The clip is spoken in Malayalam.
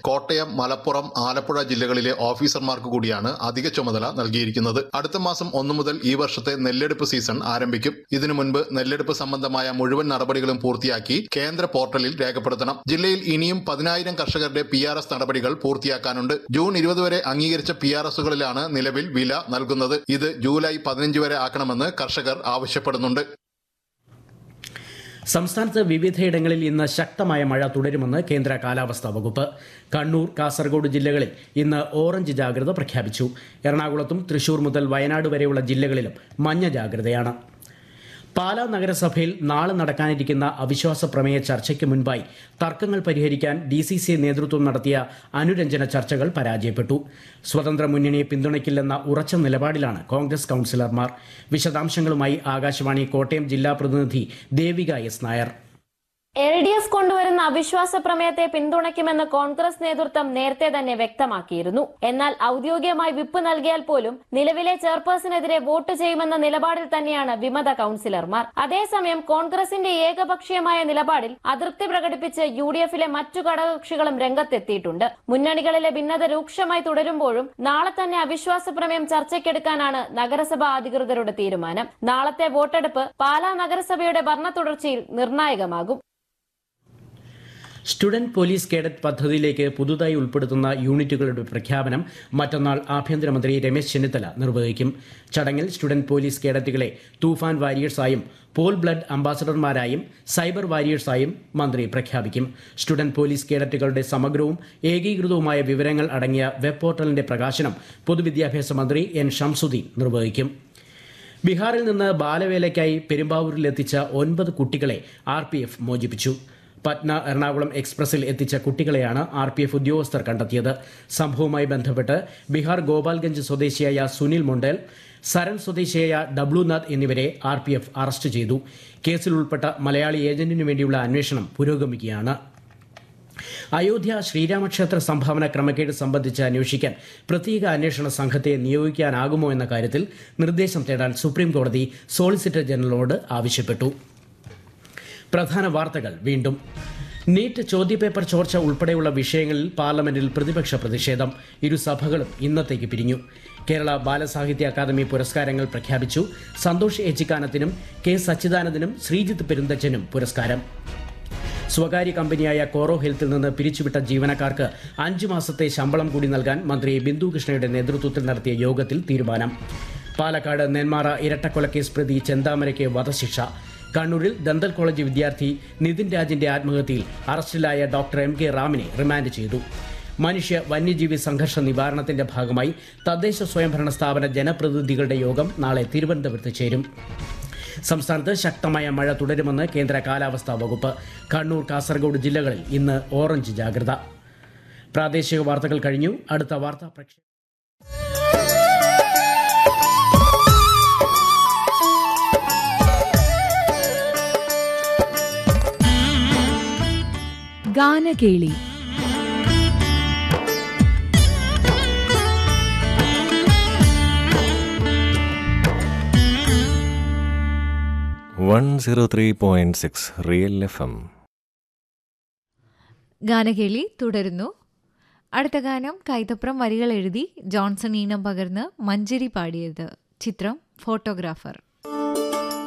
കോട്ടയം മലപ്പുറം ആലപ്പുഴ ജില്ലകളിലെ ഓഫീസർമാർക്ക് കൂടിയാണ് അധിക ചുമതല നൽകിയിരിക്കുന്നത് അടുത്ത മാസം ഒന്നു മുതൽ ഈ വർഷത്തെ നെല്ലെടുപ്പ് സീസൺ ആരംഭിക്കും ഇതിനു മുൻപ് നെല്ലെടുപ്പ് സംബന്ധമായ മുഴുവൻ നടപടികളും പൂർത്തിയാക്കി കേന്ദ്ര പോർട്ടലിൽ രേഖപ്പെടുത്തണം ജില്ലയിൽ ഇനിയും പതിനായിരം കർഷകരുടെ പി ആർ എസ് നടപടികൾ പൂർത്തിയാക്കാനുണ്ട് ജൂൺ ഇരുപത് വരെ അംഗീകരിച്ച പി ആർ എസുകളിലാണ് നിലവിൽ വില നൽകുന്നത് ഇത് ജൂലൈ പതിനഞ്ച് വരെ ആക്കണമെന്ന് കർഷകർ ആവശ്യപ്പെടുന്നുണ്ട് സംസ്ഥാനത്ത് വിവിധയിടങ്ങളിൽ ഇന്ന് ശക്തമായ മഴ തുടരുമെന്ന് കേന്ദ്ര കാലാവസ്ഥാ വകുപ്പ് കണ്ണൂർ കാസർഗോഡ് ജില്ലകളിൽ ഇന്ന് ഓറഞ്ച് ജാഗ്രത പ്രഖ്യാപിച്ചു എറണാകുളത്തും തൃശൂർ മുതൽ വയനാട് വരെയുള്ള ജില്ലകളിലും മഞ്ഞ ജാഗ്രതയാണ് പാലാ നഗരസഭയിൽ നാളെ നടക്കാനിരിക്കുന്ന അവിശ്വാസ പ്രമേയ ചർച്ചയ്ക്ക് മുൻപായി തർക്കങ്ങൾ പരിഹരിക്കാൻ ഡി സി സി നേതൃത്വം നടത്തിയ അനുരഞ്ജന ചർച്ചകൾ പരാജയപ്പെട്ടു സ്വതന്ത്ര മുന്നണിയെ പിന്തുണയ്ക്കില്ലെന്ന ഉറച്ച നിലപാടിലാണ് കോൺഗ്രസ് കൌൺസിലർമാർ വിശദാംശങ്ങളുമായി ആകാശവാണി കോട്ടയം ജില്ലാ പ്രതിനിധി Devika S Nair L D F കൊണ്ടുവരുന്ന അവിശ്വാസ പ്രമേയത്തെ പിന്തുണയ്ക്കുമെന്ന് കോൺഗ്രസ് നേതൃത്വം നേരത്തെ തന്നെ വ്യക്തമാക്കിയിരുന്നു എന്നാൽ ഔദ്യോഗികമായി വിപ്പ് നൽകിയാൽ പോലും നിലവിലെ ചെയർപേഴ്സണെതിരെ വോട്ട് ചെയ്യുമെന്ന നിലപാടിൽ തന്നെയാണ് വിമത കൌൺസിലർമാർ അതേസമയം കോൺഗ്രസിന്റെ ഏകപക്ഷീയമായ നിലപാടിൽ അതൃപ്തി പ്രകടിപ്പിച്ച് യു ഡി എഫിലെ മറ്റു ഘടകകക്ഷികളും രംഗത്തെത്തിയിട്ടുണ്ട് മുന്നണികളിലെ ഭിന്നത രൂക്ഷമായി തുടരുമ്പോഴും നാളെ തന്നെ അവിശ്വാസ പ്രമേയം ചർച്ചയ്ക്കെടുക്കാനാണ് നഗരസഭാ അധികൃതരുടെ തീരുമാനം നാളത്തെ വോട്ടെടുപ്പ് പാലാ നഗരസഭയുടെ ഭരണ തുടർച്ചയിൽ നിർണായകമാകും സ്റ്റുഡന്റ് പോലീസ് കേഡറ്റ് പദ്ധതിയിലേക്ക് പുതുതായി ഉൾപ്പെടുത്തുന്ന യൂണിറ്റുകളുടെ പ്രഖ്യാപനം മറ്റന്നാൾ ആഭ്യന്തരമന്ത്രി രമേശ് ചെന്നിത്തല നിർവഹിക്കും ചടങ്ങിൽ സ്റ്റുഡന്റ് പോലീസ് കേഡറ്റുകളെ തൂഫാൻ വാരിയേഴ്സായും പോൾ ബ്ലഡ് അംബാസഡർമാരായും സൈബർ വാരിയേഴ്സായും മന്ത്രി പ്രഖ്യാപിക്കും സ്റ്റുഡന്റ് പോലീസ് കേഡറ്റുകളുടെ സമഗ്രവും ഏകീകൃതവുമായ വിവരങ്ങൾ അടങ്ങിയ വെബ് പോർട്ടലിന്റെ പ്രകാശനം പൊതുവിദ്യാഭ്യാസ മന്ത്രി എൻ ഷംസുദ്ദീൻ നിർവഹിക്കും ബീഹാറിൽ നിന്ന് ബാലവേലയ്ക്കായി പെരുമ്പാവൂരിലെത്തിച്ച ഒൻപത് കുട്ടികളെ ആർ പി എഫ് മോചിപ്പിച്ചു പറ്റ്ന എറണാകുളം എക്സ്പ്രസിൽ എത്തിച്ച കുട്ടികളെയാണ് ആർ പി എഫ് ഉദ്യോഗസ്ഥർ കണ്ടെത്തിയത് സംഭവവുമായി ബന്ധപ്പെട്ട് ബീഹാർ ഗോപാൽഗഞ്ച് സ്വദേശിയായ സുനിൽ മൊണ്ടേൽ സരൺ സ്വദേശിയായ ഡബ്ലുനാഥ് എന്നിവരെ ആർ പി എഫ് അറസ്റ്റ് ചെയ്തു കേസിൽ ഉൾപ്പെട്ട മലയാളി ഏജന്റിനു വേണ്ടിയുള്ള അന്വേഷണം പുരോഗമിക്കുകയാണ് അയോധ്യ ശ്രീരാമക്ഷേത്ര സംഭാവന ക്രമക്കേട് സംബന്ധിച്ച് അന്വേഷിക്കാൻ പ്രത്യേക അന്വേഷണ സംഘത്തെ നിയോഗിക്കാനാകുമോ എന്ന കാര്യത്തിൽ നിർദ്ദേശം തേടാൻ സുപ്രീം കോടതി സോളിസിറ്റർ ജനറലോട് ആവശ്യപ്പെട്ടു പ്രധാന വാർത്തകൾ വീണ്ടും നീറ്റ് ചോദ്യപേപ്പർ ചോർച്ച ഉൾപ്പെടെയുള്ള വിഷയങ്ങളിൽ പാർലമെന്റിൽ പ്രതിപക്ഷ പ്രതിഷേധം ഇരുസഭകളും ഇന്നത്തേക്ക് പിരിഞ്ഞു കേരള ബാലസാഹിത്യ അക്കാദമി പുരസ്കാരങ്ങൾ പ്രഖ്യാപിച്ചു സന്തോഷ് ഏച്ചിക്കാനത്തിനും കെ സച്ചിദാനന്ദനും ശ്രീജിത്ത് പെരുന്തച്ചനും പുരസ്കാരം സ്വകാര്യ കമ്പനിയായ കോറോ ഹെൽത്തിൽ നിന്ന് പിരിച്ചുവിട്ട ജീവനക്കാർക്ക് അഞ്ചു മാസത്തെ ശമ്പളം കൂടി നൽകാൻ മന്ത്രി ബിന്ദു കൃഷ്ണയുടെ നേതൃത്വത്തിൽ നടത്തിയ യോഗത്തിൽ തീരുമാനം പാലക്കാട് നെന്മാറ ഇരട്ടക്കൊലക്കേസ് പ്രതി ചെന്താമരയ്ക്ക് വധശിക്ഷ കണ്ണൂരിൽ ദന്തൽ കോളേജ് വിദ്യാർത്ഥി നിതിൻ രാജിന്റെ ആത്മഹത്യയിൽ അറസ്റ്റിലായ ഡോക്ടർ എം കെ റാമിനെ റിമാൻഡ് ചെയ്തു മനുഷ്യ വന്യജീവി സംഘർഷ നിവാരണത്തിന്റെ ഭാഗമായി തദ്ദേശ സ്വയംഭരണ സ്ഥാപന ജനപ്രതിനിധികളുടെ യോഗം നാളെ തിരുവനന്തപുരത്ത് ചേരും സംസ്ഥാനത്ത് ശക്തമായ മഴ തുടരുമെന്ന് കേന്ദ്ര കാലാവസ്ഥാ വകുപ്പ് കണ്ണൂർ കാസർഗോഡ് ജില്ലകളിൽ ഇന്ന് ഓറഞ്ച് ജാഗ്രത പ്രാദേശിക വാർത്തകൾ കഴിഞ്ഞു അടുത്ത വാർത്താ പ്രക്ഷേപണം ഗാനകേളി one zero three point six real F M ഗാനകേളി തുടരുന്നു അടുത്ത ഗാനം കൈതപ്രം വരികൾ എഴുതി ജോൺസൺ ഈണം പകർന്ന് മഞ്ചരി പാടിയത് ചിത്രം ഫോട്ടോഗ്രാഫർ